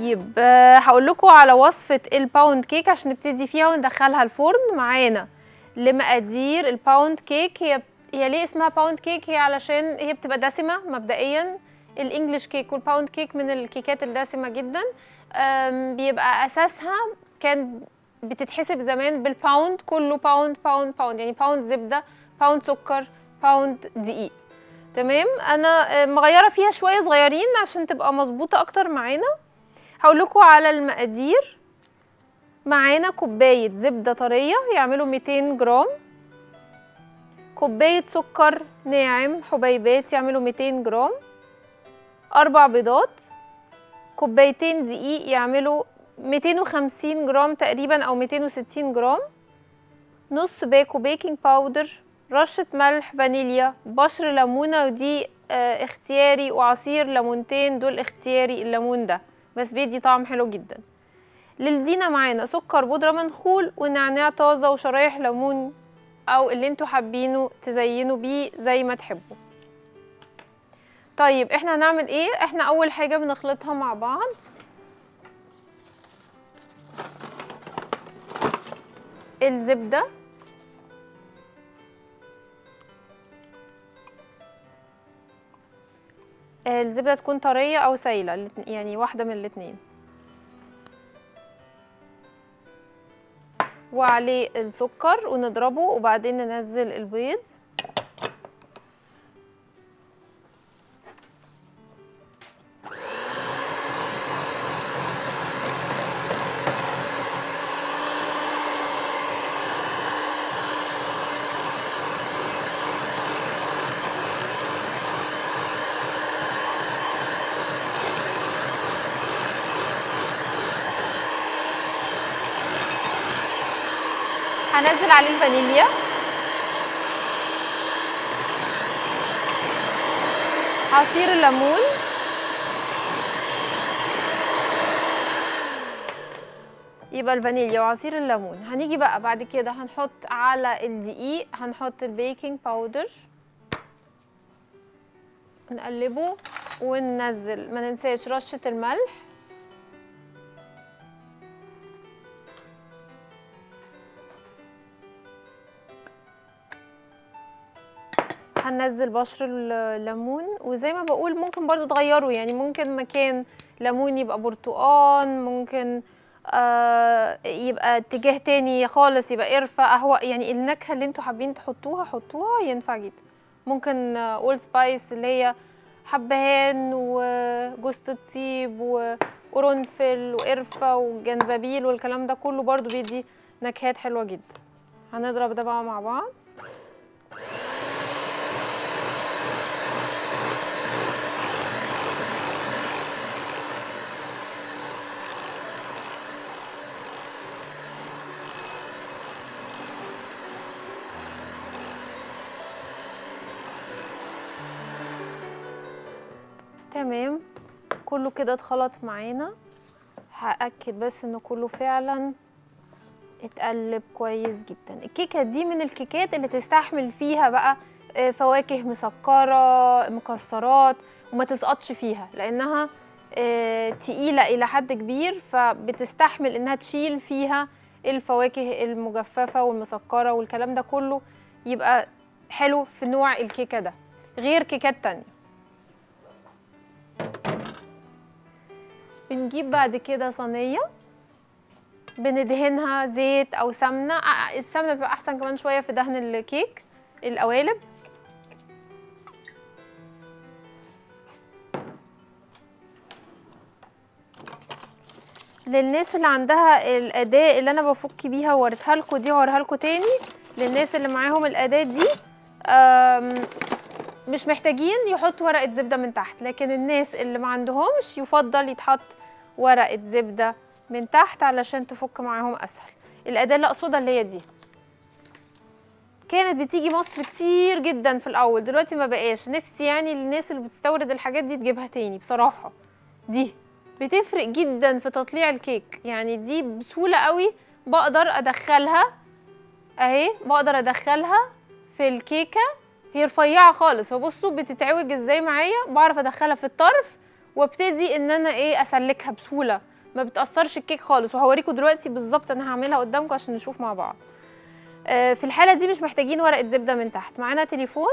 طيب آه، هقول لكم على وصفه الباوند كيك عشان نبتدي فيها وندخلها الفرن معانا لمقادير الباوند كيك هي هي ليه اسمها باوند كيك هي علشان هي بتبقى دسمه مبدئيا الانجليش كيك والباوند كيك من الكيكات الدسمه جدا آم، بيبقى اساسها كان بتتحسب زمان بالباوند كله باوند باوند باوند يعني باوند زبده باوند سكر باوند دقيق تمام انا آه، مغيره فيها شويه صغيرين عشان تبقى مظبوطه اكتر معانا هقول لكم على المقادير معانا كوبايه زبده طريه يعملوا 200 جرام كوبايه سكر ناعم حبيبات يعملوا 200 جرام اربع بيضات كوبايتين دقيق يعملوا 250 جرام تقريبا او 260 جرام نص باكو بيكنج باودر رشة ملح فانيليا بشر ليمونة ودي آه اختياري وعصير ليمونتين دول اختياري الليمون ده بس بيدي طعم حلو جدا للزينة معانا سكر بودرة منخول ونعناع طازة وشرايح ليمون او اللي انتوا حابينه تزينوا بيه زي ما تحبوا طيب احنا هنعمل ايه احنا اول حاجة بنخلطها مع بعض الزبدة الزبدة تكون طرية أو سايلة الاتن- يعني واحدة من الاتنين وعليه السكر ونضربه وبعدين ننزل البيض هنزل عليه الفانيليا عصير الليمون يبقى الفانيليا وعصير الليمون هنيجي بقى بعد كده هنحط على الدقيق هنحط البيكنج باودر نقلبه وننزل ما ننساش رشة الملح هننزل بشر الليمون وزي ما بقول ممكن برضو تغيروا يعني ممكن مكان ليمون يبقى برتقان ممكن آه يبقى اتجاه تاني خالص يبقى قرفة قهوة يعني النكهة اللي انتوا حابين تحطوها حطوها ينفع جدا ممكن اول سبايس اللي هي حبهان وجوز الطيب وقرنفل وقرفة وجنزبيل والكلام ده كله برضو بيدي نكهات حلوة جدا هنضرب ده بقى مع بعض تمام كله كده اتخلط معانا هأكد بس ان كله فعلا اتقلب كويس جدا الكيكة دي من الكيكات اللي تستحمل فيها بقى آه، فواكه مسكرة مكسرات وما تسقطش فيها لانها آه، تقيلة الى حد كبير فبتستحمل انها تشيل فيها الفواكه المجففة والمسكرة والكلام ده كله يبقى حلو في نوع الكيكة ده غير كيكات تانية بنجيب بعد كده صينية بندهنها زيت او سمنة آه، السمنة بتبقى احسن كمان شوية في دهن الكيك القوالب للناس اللي عندها الأداة اللي أنا بفك بيها ووريتها لكم دي هوريها لكم تاني للناس اللي معاهم الأداة دي آم، مش محتاجين يحطوا ورقة زبدة من تحت لكن الناس اللي ما عندهمش يفضل يتحط ورقة زبدة من تحت علشان تفك معاهم أسهل الأداة اللي أقصدها اللي هي دي كانت بتيجي مصر كتير جدا في الأول دلوقتي ما بقاش نفسي يعني الناس اللي بتستورد الحاجات دي تجيبها تاني بصراحة دي بتفرق جدا في تطليع الكيك يعني دي بسهولة قوي بقدر أدخلها أهي بقدر أدخلها في الكيكة هي رفيعة خالص فبصوا بتتعوج ازاي معايا بعرف ادخلها في الطرف وابتدي ان انا ايه اسلكها بسهولة ما بتاثرش الكيك خالص وهوريكم دلوقتي بالظبط انا هعملها قدامكم عشان نشوف مع بعض آه، في الحاله دي مش محتاجين ورقه زبده من تحت معانا تليفون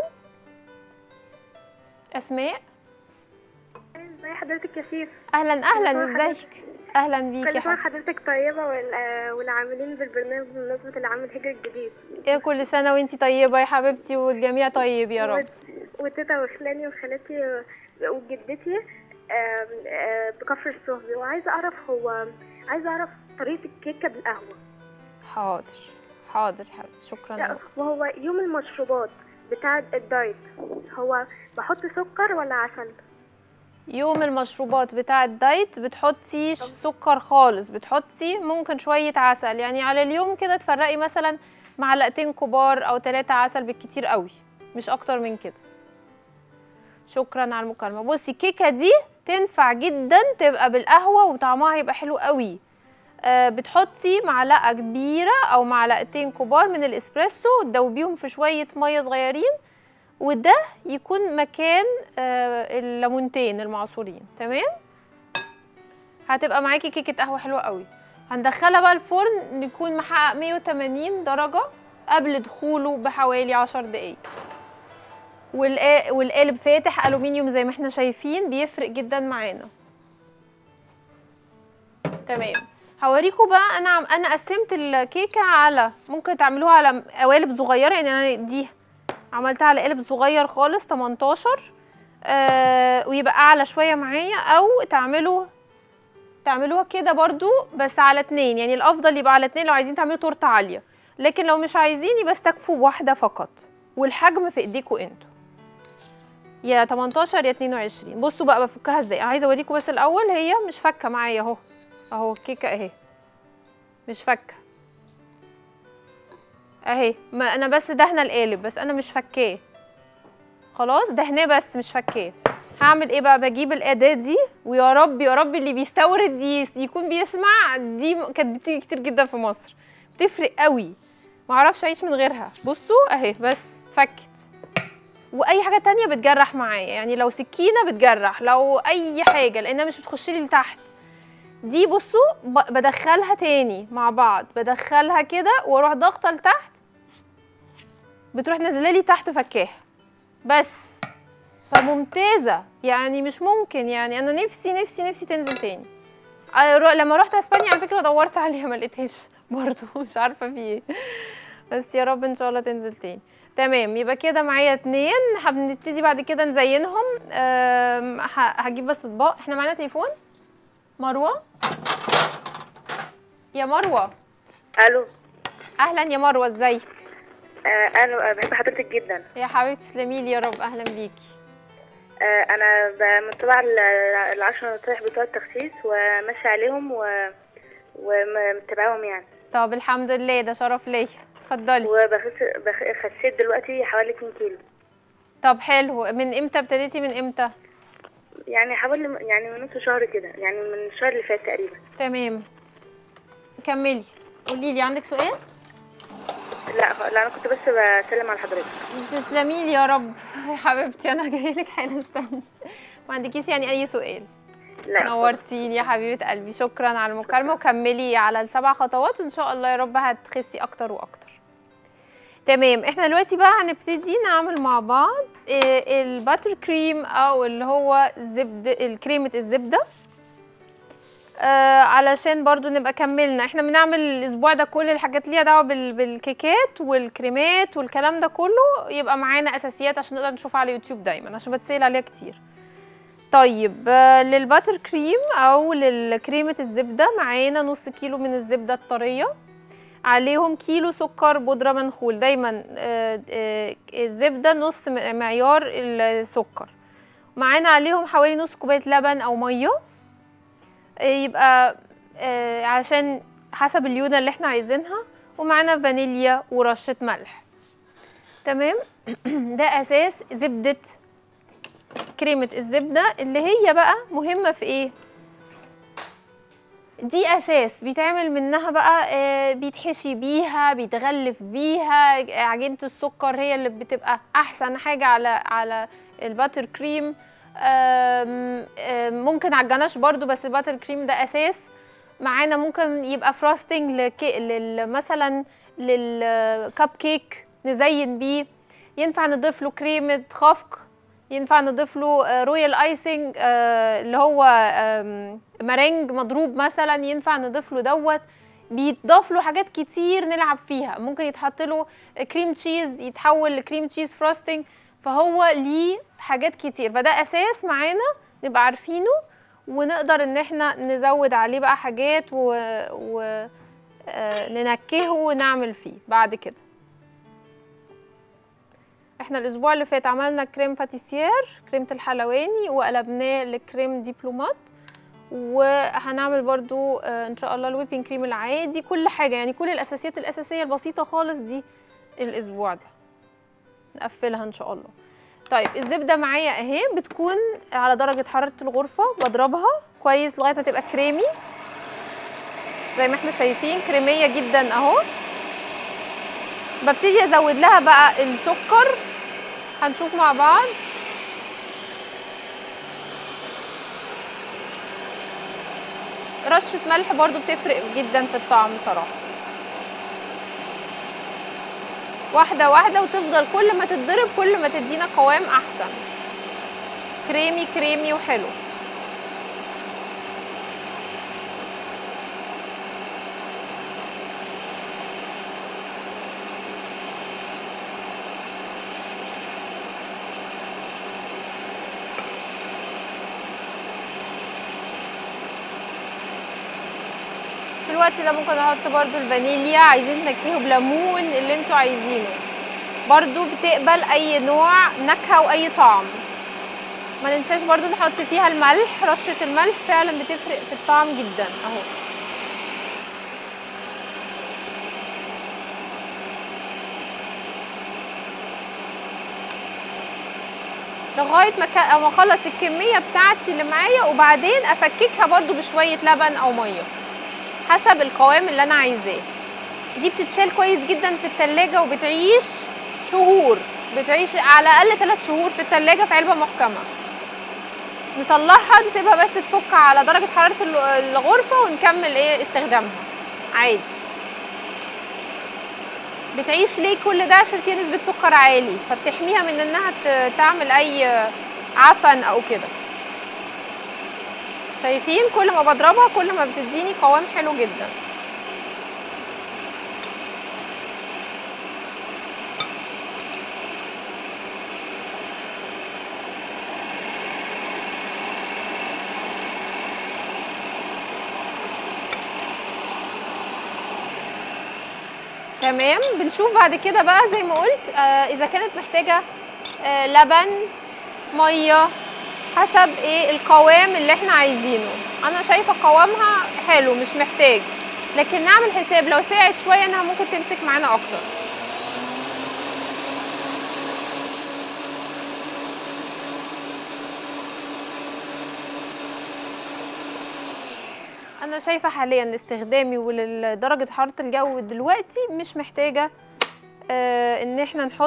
اسماء ازي حضرتك يا شيف اهلا اهلا كل سنة ازيك اهلا بيك كل يا سنة حبيبتي حضرتك طيبة وال- آه، والعاملين بالبرنامج بمناسبة العام الهجري الجديد يا كل سنه وانتي طيبه يا حبيبتي والجميع طيب يا رب وت- وتيتا وخلاني وخالتي آه، وجدتي آم، آه، بكفر الصهبي وعايزة أعرف هو عايزة أعرف طريقة الكيكة بالقهوة حاضر حاضر يا حبيبتي شكرا لا، وهو يوم المشروبات بتاع الدايت هو بحط سكر ولا عسل؟ يوم المشروبات بتاع الدايت بتحطيش سكر خالص بتحطي ممكن شوية عسل يعني على اليوم كده تفرقي مثلا معلقتين كبار او ثلاثة عسل بالكتير قوي مش اكتر من كده شكرا على المكالمة بصي الكيكة دي تنفع جدا تبقى بالقهوة وطعمها هيبقى حلو قوي آه، بتحطي معلقة كبيرة او معلقتين كبار من الاسبريسو تدوبيهم في شوية مية صغيرين وده يكون مكان آه، الليمونتين المعصورين تمام هتبقى معاكي كيكه قهوه حلوه قوي هندخلها بقى الفرن يكون محقق 180 درجه قبل دخوله بحوالي 10 دقايق والقا- والقالب فاتح الومنيوم زي ما احنا شايفين بيفرق جدا معانا تمام هوريكم بقى انا عم انا قسمت الكيكه على ممكن تعملوها على قوالب صغيره يعني انا دي عملتها على قالب صغير خالص 18 آه ويبقى اعلى شويه معايا او تعملوا تعملوها كده برضو بس على اتنين يعني الافضل يبقى على اتنين لو عايزين تعملوا تورته عاليه لكن لو مش عايزين يبقى استكفوا بواحده فقط والحجم في ايديكوا انتوا يا 18 يا 22 بصوا بقى بفكها ازاي انا عايزه اوريكم بس الاول هي مش فكه معايا اهو اهو الكيكه اهي مش فكه اهي ما انا بس دهنه القالب بس انا مش فكاه خلاص دهناه بس مش فكاه هعمل ايه بقى بجيب الاداه دي ويا رب يا رب اللي بيستورد دي يكون بيسمع دي كانت بتيجي كتير جدا في مصر بتفرق قوي معرفش اعيش من غيرها بصوا اهي بس اتفكت واي حاجه تانية بتجرح معايا يعني لو سكينه بتجرح لو اي حاجه لانها مش بتخش لي لتحت دي بصوا ب- بدخلها تاني مع بعض بدخلها كده واروح ضاغطه لتحت بتروح نازله لي تحت فكاها بس فممتازه يعني مش ممكن يعني انا نفسي نفسي نفسي تنزل تاني أنا رو- لما رحت اسبانيا على فكره دورت عليها ما لقيتهاش برضه مش عارفه في ايه بس يا رب ان شاء الله تنزل تاني تمام يبقى كده معايا اتنين هنبتدي بعد كده نزينهم أم، ه- هجيب بس اطباق احنا معانا تليفون مروه يا مروه الو اهلا يا مروه ازيك آه انا بحب حضرتك جدا يا حبيبتي تسلمي لي يا رب اهلا بيكي آه انا ب- متابعه ال- العشر نصايح بتوع التخسيس وماشيه عليهم و ومتابعاهم يعني طب الحمد لله ده شرف ليا اتفضلي وبخس بخ- خسيت دلوقتي حوالي 2 كيلو طب حلو من امتى ابتديتي من امتى يعني حوالي يعني من نص شهر كده يعني من الشهر اللي فات تقريبا تمام كملي قولي لي عندك سؤال لا لا انا كنت بس بسلم على حضرتك تسلمي لي يا رب يا حبيبتي انا جايه لك حالا استني ما عندكيش يعني اي سؤال لا نورتيني يا حبيبه قلبي شكرا على المكالمه وكملي على السبع خطوات وان شاء الله يا رب هتخسي اكتر واكتر تمام احنا دلوقتي بقى هنبتدي نعمل مع بعض آه، الباتر كريم او اللي هو الزبده الكريمه الزبده آه علشان برضو نبقى كملنا احنا بنعمل الاسبوع ده كل الحاجات ليها دعوه بال- بالكيكات والكريمات والكلام ده كله يبقى معانا اساسيات عشان نقدر نشوفها على يوتيوب دايما عشان بتسال عليها كتير طيب آه، للباتر كريم او للكريمه الزبده معانا نص كيلو من الزبده الطريه عليهم كيلو سكر بودره منخول دايما آه، آه، الزبده نص م- معيار السكر معانا عليهم حوالي نص كوبايه لبن او ميه آه، يبقى آه، عشان حسب الليونه اللي احنا عايزينها ومعانا فانيليا ورشه ملح تمام ده اساس زبده كريمه الزبده اللي هي بقى مهمه في ايه دي اساس بيتعمل منها بقى آه، بيتحشي بيها بيتغلف بيها عجينه السكر هي اللي بتبقى احسن حاجه على على الباتر كريم آم، آم، ممكن على الجناش برضو بس الباتر كريم ده اساس معانا ممكن يبقى فروستنج لكي... لل... مثلا للكب كيك نزين بيه ينفع نضيف له كريمه خفق ينفع نضيف له آه، رويال ايسنج آه، اللي هو آم، مارينج مضروب مثلا ينفع نضيف له دوت بيتضاف له حاجات كتير نلعب فيها ممكن يتحط له كريم تشيز يتحول لكريم تشيز فروستنج فهو ليه حاجات كتير فده اساس معانا نبقى عارفينه ونقدر ان احنا نزود عليه بقى حاجات و, و... آه، ننكهه ونعمل فيه بعد كده احنا الاسبوع اللي فات عملنا كريم باتيسير كريمة الحلواني وقلبناه لكريم دبلومات وهنعمل برضو آه، ان شاء الله الويبنج كريم العادي كل حاجة يعني كل الاساسيات الاساسية البسيطة خالص دي الاسبوع ده نقفلها ان شاء الله طيب الزبدة معايا اهي بتكون على درجة حرارة الغرفة بضربها كويس لغاية ما تبقى كريمي زي ما احنا شايفين كريمية جدا اهو ببتدي ازود لها بقى السكر هنشوف مع بعض رشة ملح برضو بتفرق جدا في الطعم صراحة واحدة واحدة وتفضل كل ما تتضرب كل ما تدينا قوام احسن كريمي كريمي وحلو في الوقت ده ممكن احط برضو الفانيليا عايزين تنكهه بليمون اللي انتوا عايزينه برضو بتقبل اي نوع نكهة واي طعم ما ننساش برضو نحط فيها الملح رشة الملح فعلا بتفرق في الطعم جدا اهو لغايه ما كا- ما اخلص الكميه بتاعتي اللي معايا وبعدين افككها برضو بشويه لبن او ميه حسب القوام اللي انا عايزاه دي بتتشال كويس جدا في التلاجة وبتعيش شهور بتعيش على الاقل 3 شهور في التلاجة في علبه محكمه نطلعها نسيبها بس تفك على درجه حراره ال- الغرفه ونكمل ايه استخدامها عادي بتعيش ليه كل ده عشان فيها نسبه سكر عالي فبتحميها من انها ت- تعمل اي عفن او كده شايفين كل ما بضربها كل ما بتديني قوام حلو جدا تمام بنشوف بعد كده بقى زي ما قلت آه اذا كانت محتاجه آه لبن ميه حسب ايه القوام اللي احنا عايزينه انا شايفه قوامها حلو مش محتاج لكن نعمل حساب لو ساعد شويه انها ممكن تمسك معانا اكتر انا شايفه حاليا لاستخدامي ولدرجه حراره الجو دلوقتي مش محتاجه آه ان احنا نحط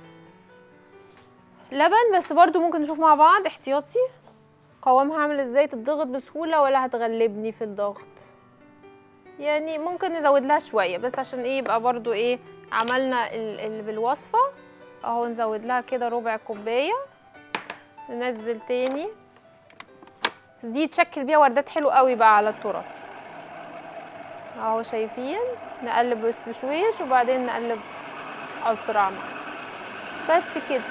لبن بس برضو ممكن نشوف مع بعض احتياطي قوامها عامل ازاي تتضغط بسهوله ولا هتغلبني في الضغط يعني ممكن نزود لها شويه بس عشان ايه يبقى برضو ايه عملنا ال- اللي بالوصفه اهو نزود لها كده ربع كوبايه ننزل تاني دي تشكل بيها وردات حلو قوي بقى على التورت اهو شايفين نقلب بس بشويش وبعدين نقلب اسرع بس كده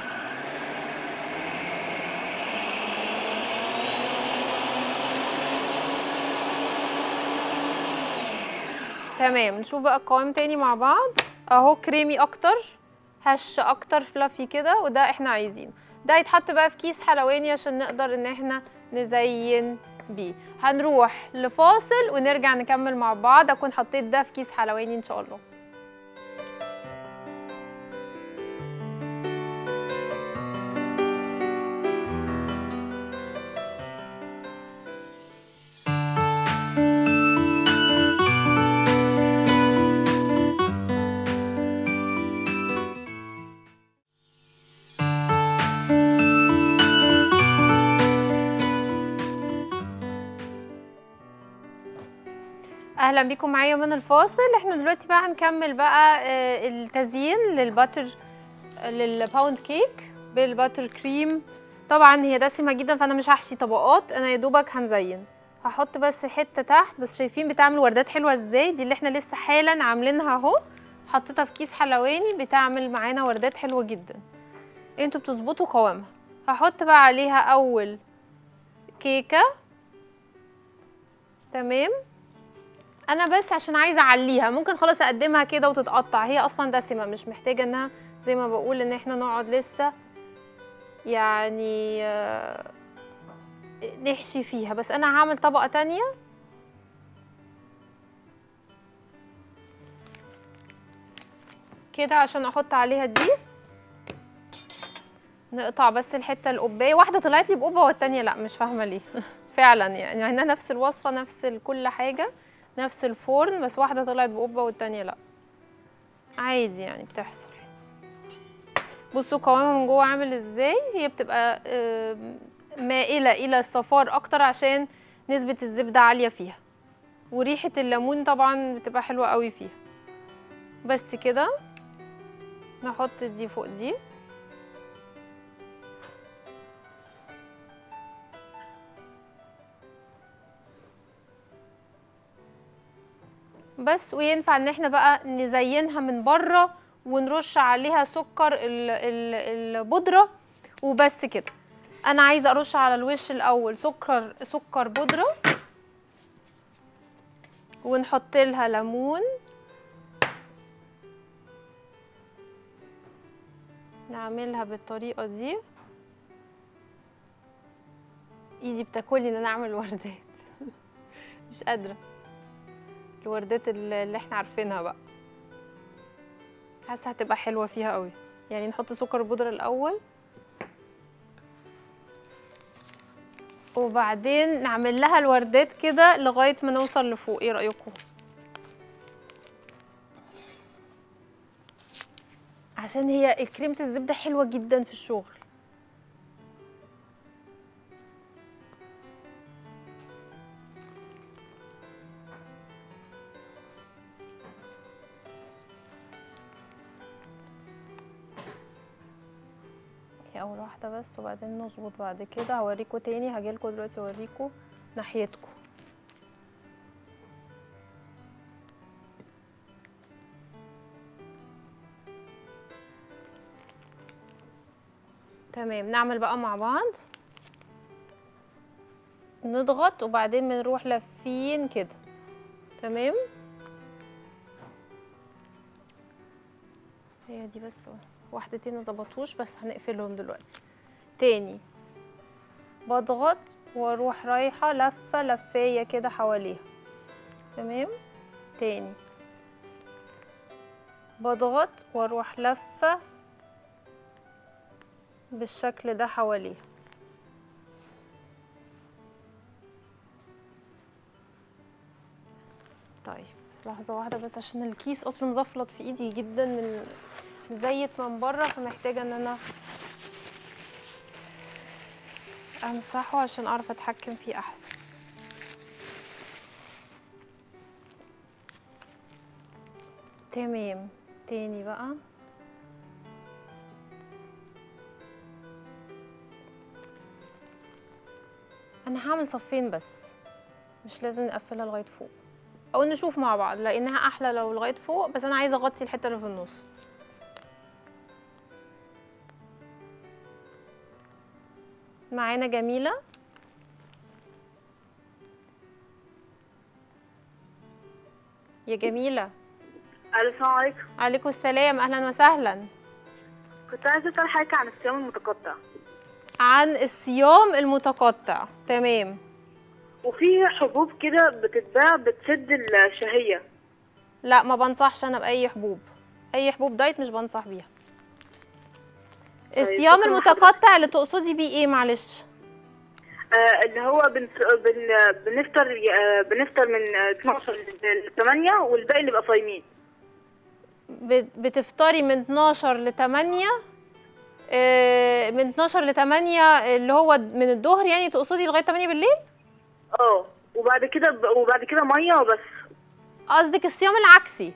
تمام نشوف بقى القوام تاني مع بعض اهو كريمي اكتر هش اكتر فلافي كده وده احنا عايزينه ده يتحط بقى في كيس حلواني عشان نقدر ان احنا نزين بيه هنروح لفاصل ونرجع نكمل مع بعض اكون حطيت ده في كيس حلواني ان شاء الله اهلا بيكم معايا من الفاصل احنا دلوقتي بقى هنكمل بقى آه، التزيين للباتر للباوند كيك بالباتر كريم طبعا هي دسمه جدا فانا مش هحشي طبقات انا يا دوبك هنزين هحط بس حته تحت بس شايفين بتعمل وردات حلوه ازاي دي اللي احنا لسه حالا عاملينها اهو حطيتها في كيس حلواني بتعمل معانا وردات حلوه جدا انتوا بتظبطوا قوامها هحط بقى عليها اول كيكه تمام انا بس عشان عايزه اعليها ممكن خلاص اقدمها كده وتتقطع هي اصلا دسمه مش محتاجه انها زي ما بقول ان احنا نقعد لسه يعني آه، نحشي فيها بس انا هعمل طبقه تانية كده عشان احط عليها دي نقطع بس الحته القبايه واحده طلعت لي بقبه والتانيه لا مش فاهمه ليه فعلا يعني عندنا نفس الوصفه نفس ال- كل حاجه نفس الفرن بس واحده طلعت بقبه والتانيه لا عادي يعني بتحصل بصوا قوامها من جوه عامل ازاي هي بتبقى آم، مائله الى الصفار اكتر عشان نسبه الزبده عاليه فيها وريحه الليمون طبعا بتبقى حلوه قوي فيها بس كده نحط دي فوق دي بس وينفع ان احنا بقى نزينها من بره ونرش عليها سكر ال- ال- البودره وبس كده انا عايزه ارش على الوش الاول سكر سكر بودره ونحط لها ليمون نعملها بالطريقه دي ايدي بتاكلني ان انا اعمل وردات مش قادره الوردات اللي اللي احنا عارفينها بقى حاسه هتبقى حلوه فيها قوي يعني نحط سكر بودرة الاول وبعدين نعمل لها الوردات كده لغايه ما نوصل لفوق ايه رايكم عشان هي كريمه الزبده حلوه جدا في الشغل هي اول واحده بس وبعدين نظبط بعد كده هوريكم تاني هجيلكوا دلوقتي اوريكم ناحيتكم تمام نعمل بقى مع بعض نضغط وبعدين بنروح لافين كده تمام هي دي بس واحدتين ما ظبطوش بس هنقفلهم دلوقتي تاني بضغط واروح رايحه لفه لفايه كده حواليها تمام تاني بضغط واروح لفه بالشكل ده حواليها طيب لحظه واحده بس عشان الكيس اصلا مزفلط في ايدي جدا من مزيت من بره فمحتاجه ان انا امسحه عشان اعرف اتحكم فيه احسن تمام تاني بقى انا هعمل صفين بس مش لازم نقفلها لغايه فوق او نشوف مع بعض لانها احلى لو لغايه فوق بس انا عايزه اغطي الحته اللي في النص معانا جميله يا جميله الو السلام عليكم عليكم السلام اهلا وسهلا كنت عايزه اسال حضرتك عن الصيام المتقطع عن الصيام المتقطع تمام وفي حبوب كده بتتباع بتسد الشهيه لا ما بنصحش انا باي حبوب اي حبوب دايت مش بنصح بيها الصيام شكراً المتقطع اللي تقصدي بيه ايه معلش آه اللي هو بن... بن... بنفطر آه بنفطر من آه، 12 ل 8 والباقي نبقى صايمين بت- بتفطري من 12 ل 8 آه، من 12 ل 8 اللي هو من الظهر يعني تقصدي لغايه 8 بالليل اه وبعد كده ب... وبعد كده ميه وبس قصدك الصيام العكسي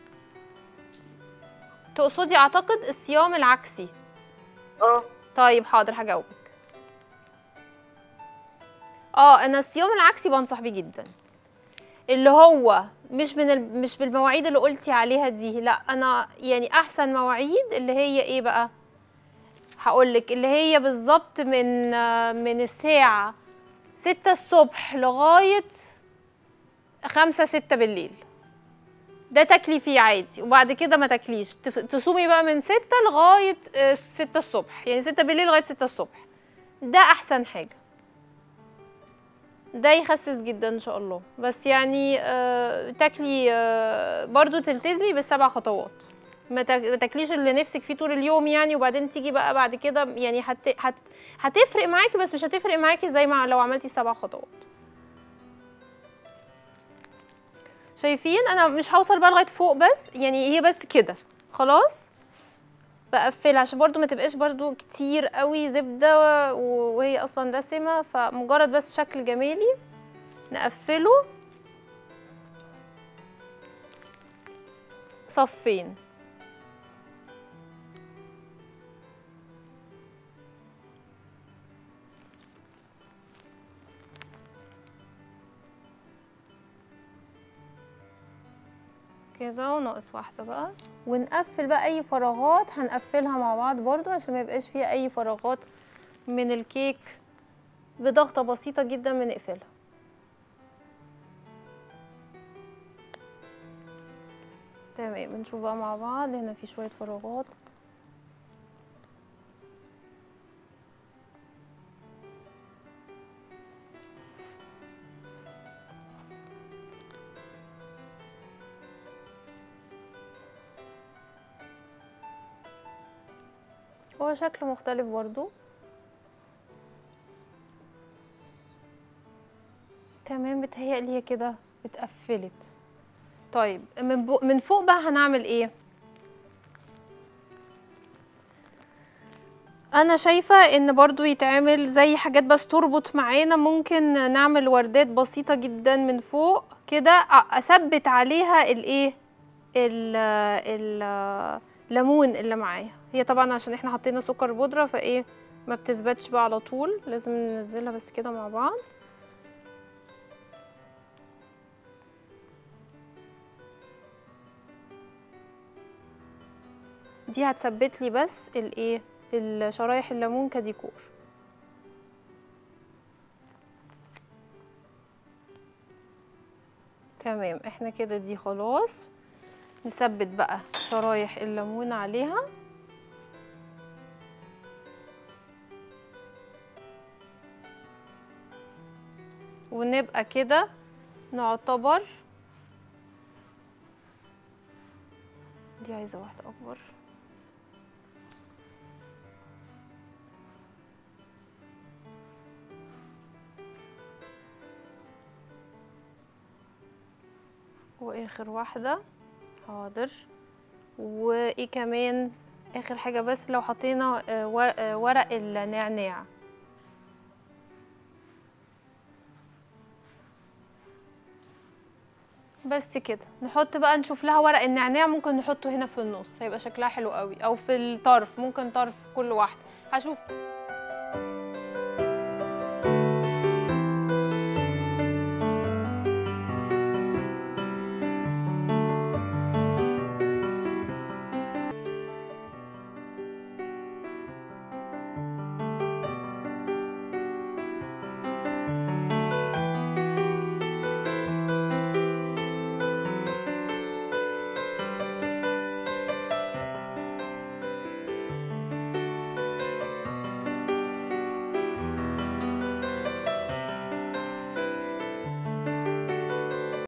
تقصدي اعتقد الصيام العكسي اه طيب حاضر هجاوبك اه انا الصيام العكسي بنصح بيه جدا اللي هو مش من ال... مش بالمواعيد اللي قلتي عليها دي لا انا يعني احسن مواعيد اللي هي ايه بقى هقولك اللي هي بالظبط من آه، من الساعة ستة الصبح لغاية خمسة ستة بالليل ده تاكلي فيه عادي وبعد كده ما تاكليش تف- تصومي بقى من ستة لغاية آه، ستة الصبح يعني ستة بالليل لغاية ستة الصبح ده أحسن حاجة ده يخسس جدا ان شاء الله بس يعني آه تاكلي آه برضو تلتزمي بالسبع خطوات ما تاك- ما تاكليش اللي نفسك فيه طول اليوم يعني وبعدين تيجي بقى بعد كده يعني هت... هت... هتفرق معاكي بس مش هتفرق معاكي زي ما لو عملتي السبع خطوات شايفين انا مش هوصل بقى لغايه فوق بس يعني هي بس كده خلاص بقفلها عشان برضو ما تبقاش برضو كتير قوي زبدة و- وهي اصلا دسمة فمجرد بس شكل جمالي نقفله صفين كده وناقص واحدة بقى ونقفل بقى اي فراغات هنقفلها مع بعض برضو عشان ما يبقاش فيها اي فراغات من الكيك بضغطة بسيطة جدا بنقفلها تمام بنشوف بقى مع بعض هنا في شوية فراغات هو شكل مختلف برضو تمام بتهيألي هي كده اتقفلت طيب من, بو من فوق بقى هنعمل ايه انا شايفة ان برضو يتعمل زي حاجات بس تربط معانا ممكن نعمل وردات بسيطة جدا من فوق كده أ- اثبت عليها الايه ال- الليمون اللي معايا هي طبعا عشان احنا حطينا سكر بودرة فايه ما بتثبتش بقى على طول لازم ننزلها بس كده مع بعض دي هتثبت لي بس الايه الشرايح الليمون كديكور تمام احنا كده دي خلاص نثبت بقى شرايح الليمون عليها ونبقى كده نعتبر دي عايزة واحدة أكبر واخر واحدة حاضر وايه كمان اخر حاجة بس لو حطينا آه، ور- آه، ورق النعناع بس كده نحط بقى نشوف لها ورق النعناع ممكن نحطه هنا في النص هيبقى شكلها حلو قوي او في الطرف ممكن طرف كل واحدة هشوف